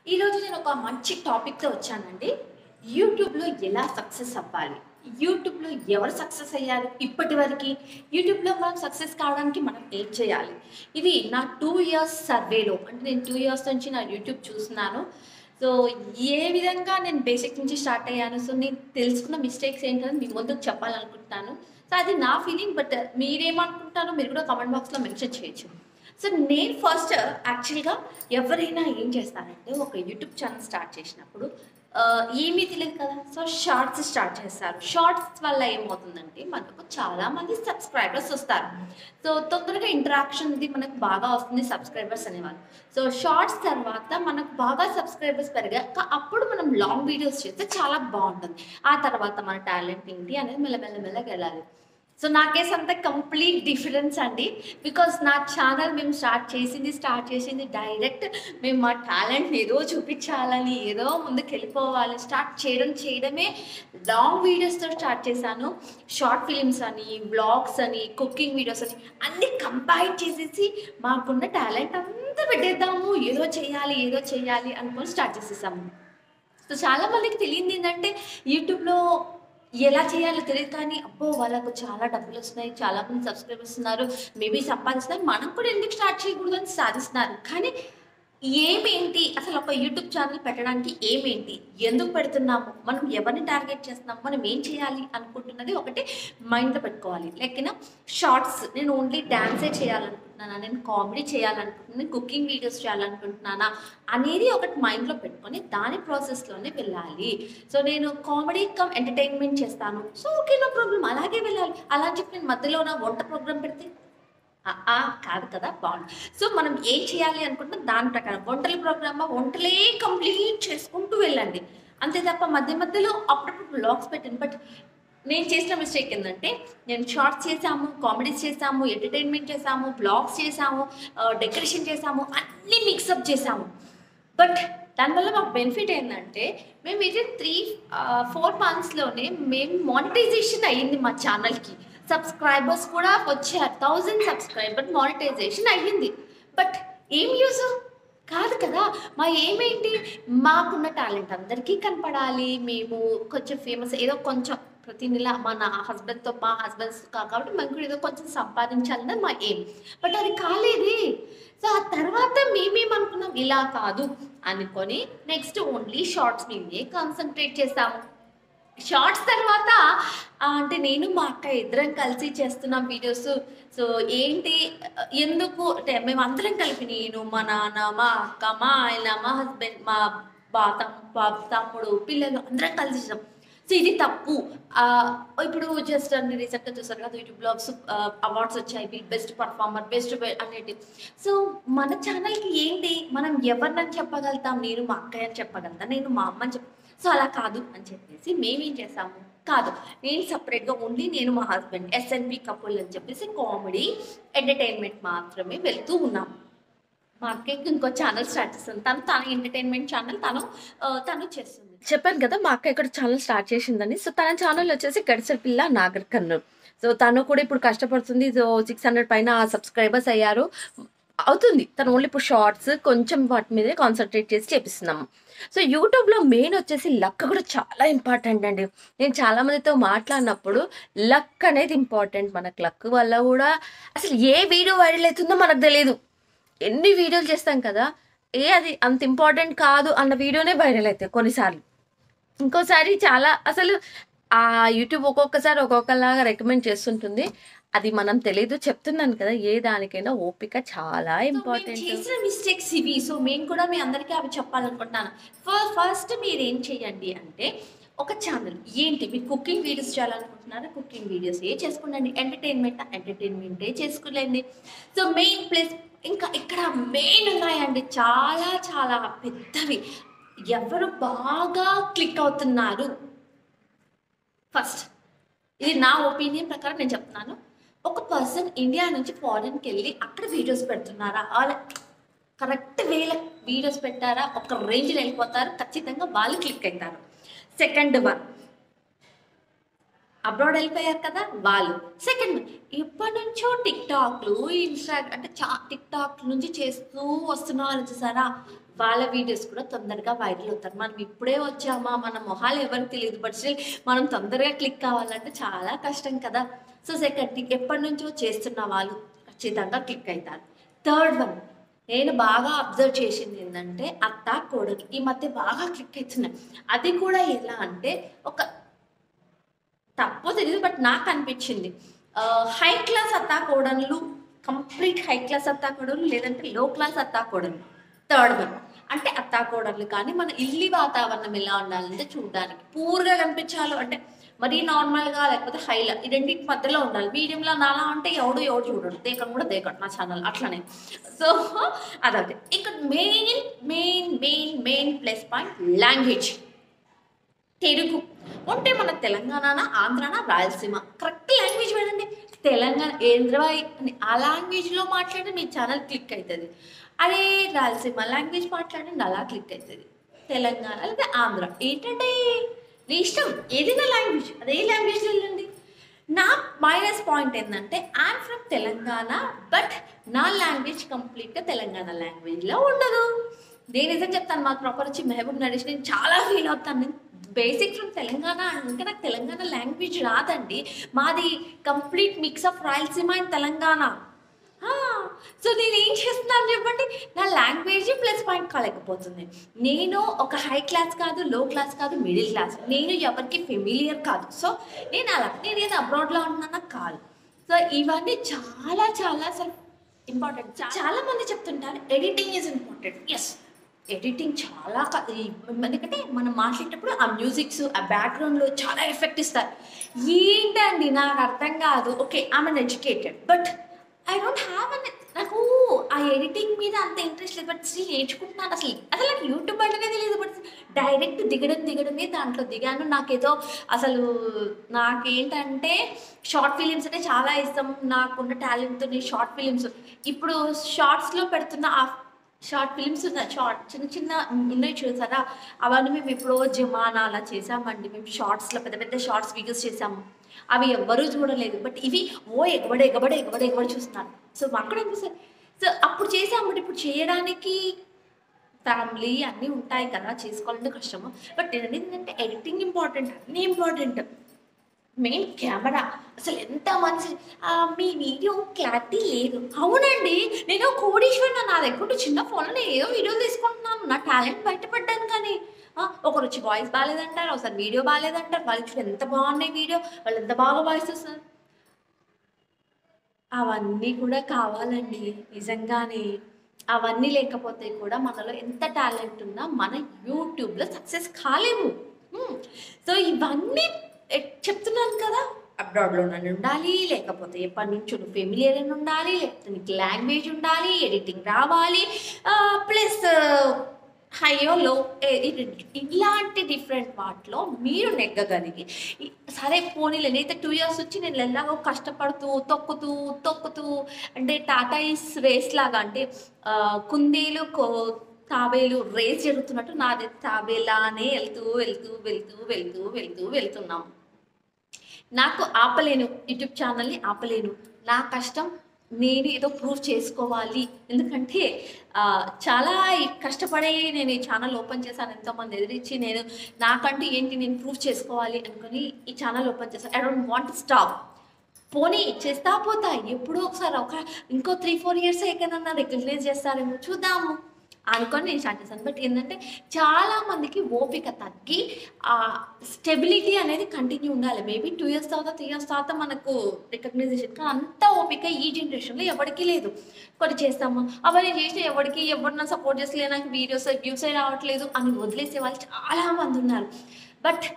ఈరోజు నేను ఒక మంచి టాపిక్తో వచ్చానండి యూట్యూబ్లో ఎలా సక్సెస్ అవ్వాలి యూట్యూబ్లో ఎవరు సక్సెస్ అయ్యారు ఇప్పటి వరకు యూట్యూబ్లో మనం సక్సెస్ కావడానికి మనం ఏం చేయాలి ఇది నా టూ ఇయర్స్ సర్వేలో అంటే నేను టూ ఇయర్స్ నుంచి నా యూట్యూబ్ చూస్తున్నాను సో ఏ విధంగా నేను బేసిక్ నుంచి స్టార్ట్ అయ్యాను సో నేను తెలుసుకున్న మిస్టేక్స్ ఏంటని మీ ముందుకు చెప్పాలనుకుంటున్నాను సో అది నా ఫీలింగ్ బట్ మీరేమనుకుంటారో మీరు కూడా కామెంట్ బాక్స్లో మెన్షన్ చేయొచ్చు సో నేను ఫస్ట్ యాక్చువల్గా ఎవరైనా ఏం చేస్తారంటే ఒక యూట్యూబ్ ఛానల్ స్టార్ట్ చేసినప్పుడు ఆ, ఏమీ తెలియదు కదా సో షార్ట్స్ స్టార్ట్ చేస్తారు షార్ట్స్ వల్ల ఏమవుతుందంటే మనకు చాలా మంది సబ్స్క్రైబర్స్ వస్తారు సో తొందరగా ఇంటరాక్షన్ ఇది మనకు బాగా వస్తుంది సబ్స్క్రైబర్స్ అనేవాళ్ళు సో షార్ట్స్ తర్వాత మనకు బాగా సబ్స్క్రైబర్స్ పెరిగాక అప్పుడు మనం లాంగ్ వీడియోస్ చేస్తే చాలా బాగుంటుంది ఆ తర్వాత మన టాలెంట్ ఏంటి అనేది మెల్లమెల్ల మెల్లగా వెళ్ళాలి సో నా కేసు అంతా కంప్లీట్ డిఫరెన్స్ అండి బికాస్ నా ఛానల్ మేము స్టార్ట్ చేసింది స్టార్ట్ చేసింది డైరెక్ట్ మేము మా టాలెంట్ ఏదో చూపించాలని ఏదో ముందుకు వెళ్ళిపోవాలి స్టార్ట్ చేయడం చేయడమే లాంగ్ వీడియోస్తో స్టార్ట్ చేశాను షార్ట్ ఫిలిమ్స్ అని బ్లాగ్స్ అని కుకింగ్ వీడియోస్ అని అన్నీ కంబైన్ చేసేసి మాకున్న టాలెంట్ అంతా పెట్టేద్దాము ఏదో చేయాలి ఏదో చేయాలి అనుకొని స్టార్ట్ చేసేసాము సో చాలా మందికి తెలియంది ఏంటంటే యూట్యూబ్లో ఎలా చేయాలో తెలియదు కానీ అబ్బో వాళ్ళకు చాలా డబ్బులు వస్తున్నాయి చాలా మంది సబ్స్క్రైబర్స్ ఉన్నారు మేబీ సంపాదిస్తున్నారు మనం కూడా ఎందుకు స్టార్ట్ చేయకూడదు అని సాధిస్తున్నారు కానీ ఏమేంటి అసలు ఒక యూట్యూబ్ ఛానల్ పెట్టడానికి ఏమేంటి ఎందుకు పెడుతున్నాము మనం ఎవరిని టార్గెట్ చేస్తున్నాము మనం ఏం చేయాలి అనుకుంటున్నది ఒకటి మైండ్లో పెట్టుకోవాలి లెక్కన షార్ట్స్ నేను ఓన్లీ డ్యాన్సే చేయాలనుకుంటున్నానా నేను కామెడీ చేయాలనుకుంటున్నాను కుకింగ్ వీడియోస్ చేయాలనుకుంటున్నానా అనేది ఒకటి మైండ్లో పెట్టుకొని దాని ప్రాసెస్లోనే వెళ్ళాలి సో నేను కామెడీ కమ్ ఎంటర్టైన్మెంట్ చేస్తాను సో ఓకే నో ప్రాబ్లం అలాగే వెళ్ళాలి అలా అని చెప్పి నేను మధ్యలో నా వంట ప్రోగ్రామ్ పెడితే ఆ, ఆ, కాదు కదా బాగుంది సో మనం ఏం చేయాలి అనుకుంటున్నాం దాని ప్రకారం వంటల ప్రోగ్రామ్ వంటలే కంప్లీట్ చేసుకుంటూ వెళ్ళండి అంతే తప్ప మధ్య మధ్యలో అప్పుడప్పుడు బ్లాగ్స్ పెట్టాను బట్ నేను చేసిన మిస్టేక్ ఏంటంటే నేను షార్ట్స్ చేసాము కామెడీస్ చేసాము ఎంటర్టైన్మెంట్ చేసాము బ్లాగ్స్ చేసాము డెకరేషన్ చేసాము అన్నీ మిక్సప్ చేసాము బట్ దానివల్ల మాకు బెనిఫిట్ ఏంటంటే మేము ఇది త్రీ ఫోర్ మంత్స్లోనే మేము మానిటైజేషన్ అయ్యింది మా ఛానల్కి సబ్స్క్రైబర్స్ కూడా వచ్చారు థౌజండ్ సబ్స్క్రైబర్ మానిటైజేషన్ అయ్యింది బట్ ఏం యూజ్ కాదు కదా మా ఏమేంటి మాకున్న టాలెంట్ అందరికీ కనపడాలి మేము కొంచెం ఫేమస్ ఏదో కొంచెం ప్రతి నెల మా నా హస్బెండ్తో మా హస్బెండ్స్ కాబట్టి మేము కూడా ఏదో కొంచెం సంపాదించాలన్నది మా ఏం బట్ అది కాలేదే సో ఆ తర్వాత మేమేమనుకున్నాం ఇలా కాదు అనుకొని నెక్స్ట్ ఓన్లీ షార్ట్స్ మీదే కాన్సన్ట్రేట్ చేస్తాము షార్ట్స్ తర్వాత ఆ, అంటే నేను మా అక్క ఇద్దరం కలిసి చేస్తున్నాం వీడియోస్ సో ఏంటి ఎందుకు అంటే మేము అందరం కలిపి నేను మా నాన్న మా అక్క మా ఆయన మా హస్బెండ్ మా బా తమ్ బాబు తమ్ముడు పిల్లలు అందరం కలిసి చేసాం సో ఇది తప్పు ఆ, ఇప్పుడు జస్ట్ అన్ని రీసెంట్గా చూసారు కదా యూట్యూబ్ బ్లాగ్స్ అవార్డ్స్ వచ్చాయి బెస్ట్ పర్ఫార్మర్ బెస్ట్ అనేది సో మన ఛానల్కి ఏంటి మనం ఎవరినని చెప్పగలుగుతాం నేను మా అక్కయ్య అని చెప్పగలుగుతాను నేను మా అమ్మ అని చెప్ప సో అలా కాదు అని చెప్పేసి మేమేం చేసాము కాదు నేను సపరేట్గా ఓన్లీ నేను మా హస్బెండ్ ఎస్ఎన్బి కపుల్ అని చెప్పేసి కామెడీ ఎంటర్టైన్మెంట్ మాత్రమే వెళ్తూ ఉన్నాము మా అక్కకి ఇంకో ఛానల్ స్టార్ట్ చేస్తుంది తను తన ఎంటర్టైన్మెంట్ ఛానల్ తను ఆ, తను చేస్తుంది చెప్పాను కదా మా అక్క ఇక్కడ ఛానల్ స్టార్ట్ చేసిందని సో తన ఛానల్ వచ్చేసి గడిసెల పిల్ల నాగర్ కర్నూలు సో తను కూడా ఇప్పుడు కష్టపడుతుంది సో సిక్స్ హండ్రెడ్ పైన సబ్స్క్రైబర్స్ అయ్యారు అవుతుంది తను ఓన్లీ ఇప్పుడు షార్ట్స్ కొంచెం వాటి మీదే కాన్సన్ట్రేట్ చేసి చేపిస్తున్నాము సో యూట్యూబ్లో మెయిన్ వచ్చేసి లక్ కూడా చాలా ఇంపార్టెంట్ అండి నేను చాలా మందితో మాట్లాడినప్పుడు లక్ అనేది ఇంపార్టెంట్ మనకు లక్ వల్ల కూడా అసలు ఏ వీడియో వైరల్ అవుతుందో మనకు తెలియదు ఎన్ని వీడియోలు చేస్తాం కదా ఏ అది అంత ఇంపార్టెంట్ కాదు అన్న వీడియోనే వైరల్ అవుతాయి కొన్నిసార్లు ఇంకోసారి చాలా అసలు ఆ యూట్యూబ్ ఒక్కొక్కసారి ఒక్కొక్కలాగా రికమెండ్ చేస్తుంటుంది అది మనం తెలీదు చెప్తున్నాను కదా ఏ దానికైనా ఓపిక చాలా సో మేము ఇంపార్టెంట్ చేసిన మిస్టేక్స్ ఇవి సో మేము కూడా మీ అందరికీ అవి చెప్పాలనుకుంటున్నాను ఫస్ట్ మీరు ఏం చేయండి అంటే ఒక ఛానల్ ఏంటి మీరు కుకింగ్ వీడియోస్ చేయాలనుకుంటున్నారా కుకింగ్ వీడియోస్ ఏ చేసుకోండి ఎంటర్టైన్మెంట్ ఎంటర్టైన్మెంటే చేసుకోలేండి సో మెయిన్ ప్లేస్ ఇంకా ఇక్కడ మెయిన్ ఉన్నాయండి చాలా చాలా పెద్దవి ఎవరు బాగా క్లిక్ అవుతున్నారు ఫస్ట్ ఇది నా ఒపీనియన్ ప్రకారం నేను చెప్తున్నాను ఒక పర్సన్ ఇండియా నుంచి ఫారిన్కి వెళ్ళి అక్కడ వీడియోస్ పెడుతున్నారా వాళ్ళ కరెక్ట్ వేల వీడియోస్ పెట్టారా ఒక రేంజ్లో వెళ్ళిపోతారు ఖచ్చితంగా వాళ్ళు క్లిక్ అవుతారు సెకండ్ వన్ అబ్రాడ్ వెళ్ళిపోయారు కదా వాళ్ళు సెకండ్ ఎప్పటి నుంచో టిక్ టాక్లు ఇన్స్టా అంటే చా టిక్ టాక్ నుంచి చేస్తూ వస్తున్నారు చూసారా వాళ్ళ వీడియోస్ కూడా తొందరగా వైరల్ అవుతారు మనం ఇప్పుడే వచ్చామా మన మొహాలు ఎవరికి తెలియదు బట్ స్టిల్ మనం తొందరగా క్లిక్ కావాలంటే చాలా కష్టం కదా సో సెకండ్ ఎప్పటి నుంచో చేస్తున్న వాళ్ళు ఖచ్చితంగా క్లిక్ అవుతారు థర్డ్ వన్ నేను బాగా అబ్జర్వ్ చేసింది ఏంటంటే అత్త కోడలు ఈ మధ్య బాగా క్లిక్ అవుతున్నాయి అది కూడా ఎలా అంటే ఒక తప్పో తెలియదు బట్ నాకు అనిపించింది హై క్లాస్ అత్తా కోడళ్ళు కంప్లీట్ హై క్లాస్ అత్తా కోడలు లేదంటే లో క్లాస్ అత్తా కోడలు థర్డ్ వన్ అంటే అత్తా కోడళ్ళు కానీ మన ఇల్లి వాతావరణం ఎలా ఉండాలంటే చూడడానికి పూర్గా కనిపించాలి అంటే మరీ నార్మల్గా లేకపోతే హైలా ఈ రెండింటి మధ్యలో ఉండాలి మీడియంలో నాలా అంటే ఎవడు ఎవడు చూడడు దేకం కూడా దేకడు నా ఛానల్ అట్లనే సో అదొకటి ఇక్కడ main main main main plus point language Telugu ఉంటే మన తెలంగాణ ఆంధ్రాన రాయలసీమ కరెక్ట్ లాంగ్వేజ్ వాడండి తెలంగాణ ఏంద్రబాయ్ అని ఆ లాంగ్వేజ్లో మాట్లాడి మీ ఛానల్ క్లిక్ అవుతుంది అదే రాయలసీమ లాంగ్వేజ్ మాట్లాడండి అలా క్లిక్ అవుతుంది తెలంగాణ లేదా ఆంధ్ర ఏంటంటే నీ ఇష్టం ఏదైనా లాంగ్వేజ్ అదే లాంగ్వేజ్ వెళ్ళండి నా మైనస్ పాయింట్ ఏంటంటే ఐఎమ్ ఫ్రమ్ తెలంగాణ బట్ నా లాంగ్వేజ్ కంప్లీట్గా తెలంగాణ లాంగ్వేజ్లో ఉండదు నేను నిజం చెప్తాను మా ప్రాపర్ వచ్చి మహబూబ్ నరేష్ నేను చాలా ఫీల్ అవుతాను నేను బేసిక్ ఫ్రమ్ తెలంగాణ అంటే నాకు తెలంగాణ లాంగ్వేజ్ రాదండి మాది complete mix of Rayalaseema and Telangana so నేను ఏం చేస్తున్నాను చెప్పండి నా లాంగ్వేజ్ ప్లస్ పాయింట్ కాలేకపోతుంది నేను ఒక హై క్లాస్ కాదు లో క్లాస్ కాదు మిడిల్ క్లాస్ నేను ఎవరికి ఫెమిలియర్ కాదు సో నేను అలా నేను ఏదో అబ్రాడ్లో ఉన్నానా కాదు సో ఇవన్నీ చాలా చాలా అసలు ఇంపార్టెంట్ చాలా మంది చెప్తుంటారు editing is important yes editing చాలా క- ఈ- ఎందుకంటే మనం మాట్లాడేటప్పుడు ఆ మ్యూజిక్స్ ఆ బ్యాక్గ్రౌండ్లో చాలా ఎఫెక్ట్ ఇస్తారు ఏంటండి నాకు అర్థం కాదు okay I'm educated but I don't have an నాకు ఆ ఎడిటింగ్ మీద అంత ఇంట్రెస్ట్ లేదు బట్ స్టిల్ నేర్చుకుంటున్నాను అసలు అసలు నాకు యూట్యూబ్ అంటేనే తెలియదు బట్ డైరెక్ట్ దిగడం దిగడమే దాంట్లో దిగాను నాకేదో అసలు నాకేంటంటే షార్ట్ ఫిలిమ్స్ అంటే చాలా ఇష్టం నాకున్న టాలెంట్తో నేను షార్ట్ ఫిలిమ్స్ ఇప్పుడు షార్ట్స్లో పెడుతున్న ఆ షార్ట్ ఫిలిమ్స్ ఉన్నాయి షార్ట్ చిన్న చిన్న ఉన్నాయి చూసారా అవన్నీ మేము ఎప్పుడో జమానా అలా చేసామండి మేము షార్ట్స్లో పెద్ద పెద్ద షార్ట్స్ వీడియోస్ చేసాము అవి ఎవ్వరూ చూడలేదు బట్ ఇవి ఓ ఎగబడి ఎగబడి ఎగబడి ఎగబడి చూస్తున్నారు సో మాకు కూడా అనిపిస్తుంది సో అప్పుడు చేసాము బట్ ఇప్పుడు చేయడానికి ఫ్యామిలీ అన్నీ ఉంటాయి కదా చేసుకోవాలంటే కష్టము బట్ నేను ఏంటంటే ఎడిటింగ్ ఇంపార్టెంట్ అన్నీ ఇంపార్టెంట్ మెయిన్ కెమెరా అసలు ఎంత మంచి ఆ, మీ వీడియో క్లారిటీ లేదు అవునండి నేను కోడీశ్వరి నా దగ్గర చిన్న ఫోన్లో నేను ఏదో వీడియోలు తీసుకుంటున్నాను నా టాలెంట్ బయటపడ్డాను కానీ ఆ, ఒకరు వచ్చి వాయిస్ బాగాలేదంటారు ఒకసారి వీడియో బాగాలేదంటారు వాళ్ళు చూడు ఎంత బాగున్నాయి వీడియో వాళ్ళు ఎంత బాగా వాయిస్ వస్తారు అవన్నీ కూడా కావాలండి నిజంగానే అవన్నీ లేకపోతే కూడా మనలో ఎంత టాలెంట్ ఉన్నా మన యూట్యూబ్లో సక్సెస్ కాలేము సో ఇవన్నీ ఎ- చెప్తున్నాను కదా అబ్రాడ్లో నన్ను ఉండాలి లేకపోతే ఎప్పటి నుంచి నువ్వు ఫెమిలియర్ అని ఉండాలి లేకపోతే నీకు లాంగ్వేజ్ ఉండాలి ఎడిటింగ్ రావాలి ప్లస్ హైయో లో ఇలాంటి డిఫరెంట్ వాటిలో మీరు నెగ్గగలిగి ఈ- సరే పోనీలే నేనైతే టూ ఇయర్స్ వచ్చి నేను ఎలాగో కష్టపడుతూ తొక్కుతూ తొక్కుతూ అంటే టాటా ఇస్ రేస్ లాగా అంటే ఆ, కుందేలు కో తాబేలు రేస్ జరుగుతున్నట్టు నాది తాబేలానే వెళ్తూ వెళ్తూ వెళ్తూ వెళ్తూ వెళ్తూ వెళ్తున్నాం నాకు ఆపలేను యూట్యూబ్ ఛానల్ని ఆపలేను నా కష్టం నేను ఏదో ప్రూవ్ చేసుకోవాలి ఎందుకంటే ఆ, చాలా కష్టపడి నేను ఈ ఛానల్ ఓపెన్ చేశాను ఎంతోమంది ఎదిరించి నేను నాకంటూ ఏంటి నేను ప్రూవ్ చేసుకోవాలి అనుకుని ఈ ఛానల్ ఓపెన్ చేశాను ఐ డోంట్ వాంట్ స్టాప్ పోనీ చేస్తా పోతా ఎప్పుడో ఒకసారి ఒక ఇంకో త్రీ ఫోర్ ఇయర్స్ ఎక్కడన్నా రికగ్నైజ్ చేస్తారేమో చూద్దాము అనుకొని నేను స్టార్ట్ చేశాను బట్ ఏంటంటే చాలా మందికి ఓపిక తగ్గి ఆ స్టెబిలిటీ అనేది కంటిన్యూ ఉండాలి మేబీ టూ ఇయర్స్ తర్వాత త్రీ ఇయర్స్ తర్వాత మనకు రికగ్నైజేషన్ కానీ అంత ఓపిక ఈ జనరేషన్లో ఎవరికి లేదు కొన్ని చేస్తాము అవన్నీ చేసిన ఎవరికి ఎవరిన సపోర్ట్ చేసలే నాకు వీడియోస్ వ్యూసే రావట్లేదు అని వదిలేసే వాళ్ళు చాలా మంది ఉన్నారు బట్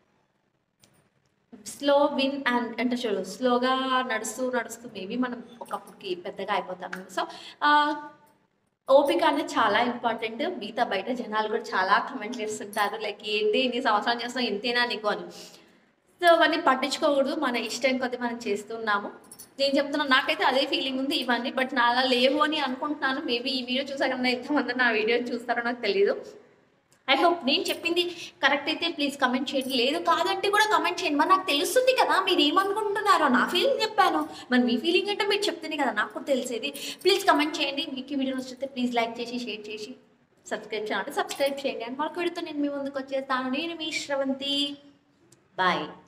స్లో విన్ అండ్ అంటే చూడు స్లోగా నడుస్తూ నడుస్తూ మేబీ మనం ఒకప్పటికి పెద్దగా అయిపోతాము సో ఓపిక అనేది చాలా ఇంపార్టెంట్ మిగతా బయట జనాలు కూడా చాలా కమెంట్లు చేస్తుంటారు లైక్ ఏంటి ఇన్ని సంవత్సరాలు చేస్తాం ఇంతేనా నీకు అని సో అవన్నీ పట్టించుకోకూడదు మన ఇష్టం కొద్ది మనం చేస్తున్నాము నేను చెప్తున్నాను నాకైతే అదే ఫీలింగ్ ఉంది ఇవన్నీ బట్ నాలా లేవు అని అనుకుంటున్నాను మేబీ ఈ వీడియో చూసాక ఎంతమంది నా వీడియో చూస్తారో నాకు తెలియదు ఐ హోప్ నేను చెప్పింది కరెక్ట్ అయితే ప్లీజ్ కమెంట్ చేయండి లేదు కాదంటే కూడా కమెంట్ చేయండి మరి నాకు తెలుస్తుంది కదా మీరు ఏమనుకుంటున్నారో నా ఫీలింగ్ చెప్పాను మరి మీ ఫీలింగ్ అంటే మీరు చెప్తేనే కదా నాకు కూడా తెలిసేది ప్లీజ్ కమెంట్ చేయండి మీకు ఈ వీడియో నచ్చితే ప్లీజ్ లైక్ చేసి షేర్ చేసి సబ్స్క్రైబ్ చేయాలంటే సబ్స్క్రైబ్ చేయండి అండ్ మరొక వీడియోతో నేను మీ ముందుకు వచ్చేస్తాను నేను మీ శ్రవంతి బాయ్